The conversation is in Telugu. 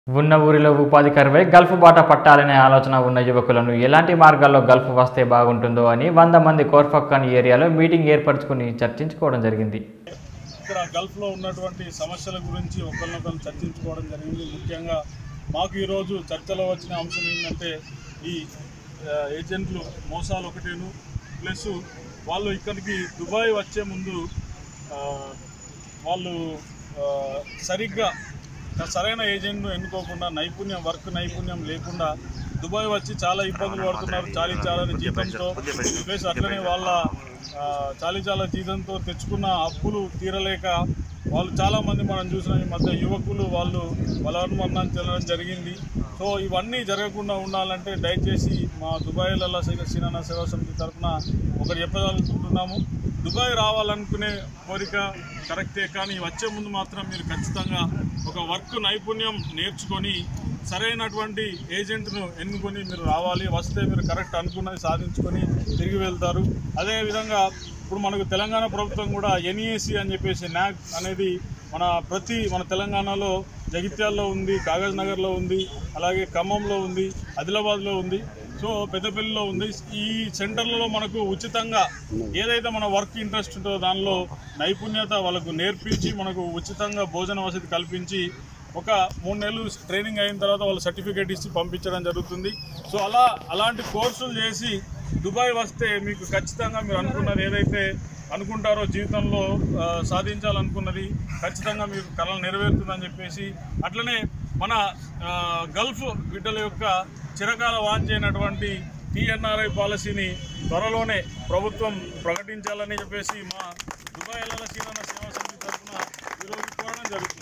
ఉన్న ఊరిలో ఉపాధి కరువై గల్ఫ్ బాట పట్టాలనే ఆలోచన ఉన్న యువకులను ఎలాంటి మార్గాల్లో గల్ఫ్ వస్తే బాగుంటుందో అని వంద మంది కోర్ఫక్కన్ ఏరియాలో మీటింగ్ ఏర్పరచుకుని చర్చించుకోవడం జరిగింది ఇక్కడ గల్ఫ్లో ఉన్నటువంటి సమస్యల గురించి ఒకరినొకరు చర్చించుకోవడం జరిగింది ముఖ్యంగా మాకు ఈరోజు చర్చలో వచ్చిన అంశం ఏంటంటే ఈ ఆ, ఏజెంట్లు మోసాలు ఒకటేను ప్లస్ వాళ్ళు ఇక్కడికి దుబాయ్ వచ్చే ముందు ఆ, వాళ్ళు ఆ, సరిగ్గా సరైన ఏజెంట్ను ఎన్నుకోకుండా నైపుణ్యం వర్క్ నైపుణ్యం లేకుండా దుబాయ్ వచ్చి చాలా ఇబ్బందులు పడుతున్నారు చాలీ చాలని జీతంతో ప్లస్ అట్లనే వాళ్ళ ఆ, చాలీ చాలా జీతంతో తెచ్చుకున్న అప్పులు తీరలేక వాళ్ళు చాలామంది మనం చూసిన ఈ మధ్య యువకులు వాళ్ళు బలవన్మరణం చెందడం జరిగింది సో ఇవన్నీ జరగకుండా ఉండాలంటే దయచేసి మా దుబాయ్లలో సీనన్న సేవా సమితి తరఫున ఒకటి చెప్పదలుచుకుంటున్నాము దుబాయ్ రావాలనుకునే కోరిక కరెక్టే కానీ వచ్చే ముందు మాత్రం మీరు ఖచ్చితంగా ఒక వర్క్ నైపుణ్యం నేర్చుకొని సరైనటువంటి ఏజెంట్ను ఎన్నుకొని మీరు రావాలి వస్తే మీరు కరెక్ట్ అనుకున్నది సాధించుకొని తిరిగి వెళ్తారు అదేవిధంగా ఇప్పుడు మనకు తెలంగాణ ప్రభుత్వం కూడా ఎన్ఈఏసి అని చెప్పేసి న్యాక్ అనేది మన ప్రతి మన తెలంగాణలో జగిత్యాల్లో ఉంది కాగజ్ నగర్లో ఉంది అలాగే ఖమ్మంలో ఉంది ఆదిలాబాద్లో ఉంది సో పెద్దపల్లిలో ఉంది ఈ సెంటర్లలో మనకు ఉచితంగా ఏదైతే మన వర్క్ ఇంట్రెస్ట్ ఉంటుందో దానిలో నైపుణ్యత వాళ్ళకు నేర్పించి మనకు ఉచితంగా భోజన వసతి కల్పించి ఒక మూడు నెలలు ట్రైనింగ్ అయిన తర్వాత వాళ్ళు సర్టిఫికేట్ ఇచ్చి పంపించడం జరుగుతుంది సో అలా అలాంటి కోర్సులు చేసి దుబాయ్ వస్తే మీకు ఖచ్చితంగా మీరు అనుకున్నది ఏదైతే అనుకుంటారో జీవితంలో ఆ, సాధించాలనుకున్నది ఖచ్చితంగా మీకు కళలు నెరవేరుతుందని చెప్పేసి అట్లనే మన ఆ, గల్ఫ్ బిడ్డల యొక్క చిరకాల వాంఛ అయినటువంటి టీఎన్ఆర్ఐ పాలసీని త్వరలోనే ప్రభుత్వం ప్రకటించాలని చెప్పేసి మా దుబాయ్ ఎల్ఎల్ సీనన్న సేవా సమితి తరఫున ఈరోజు కోరడం జరుగుతుంది